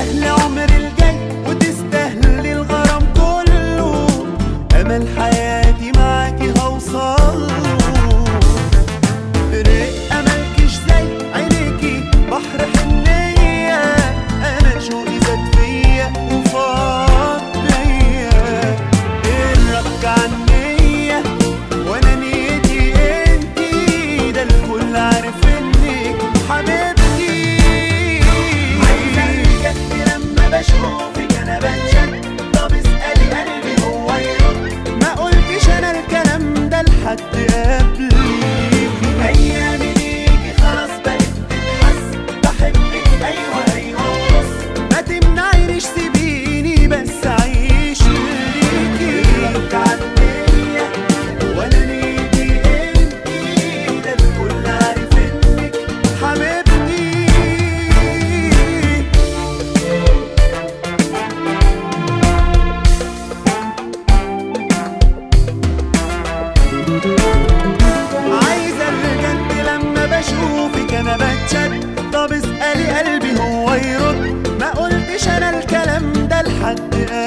تستاهل عمري الجاي وتستاهل الغرام كله امل حياتي معاكي هوصل رق ملكش زي عينيكي بحر حنية انا شوقي زاد فيا وفاض بيا الرك عنيا وانا نيتي انتي ده الكل عارف انك حبيبتي عايزة الجد لما بشوفك انا بنشد طب اسألي قلبي هو يرد ما قلتش انا الكلام ده لحد قبلي ايامي ليكي خلاص بقت تتحس بحبك ايوه ايوه بص ما تمنعينيش سيبيني بس اعيش ليكي لك عنيا وانا نيتي انتي ده الكل عارف انك حبيبتي عايزة الجد لما بشوفك انا بتشد طب اسألي قلبي هو يرد ما قلتش انا الكلام ده لحد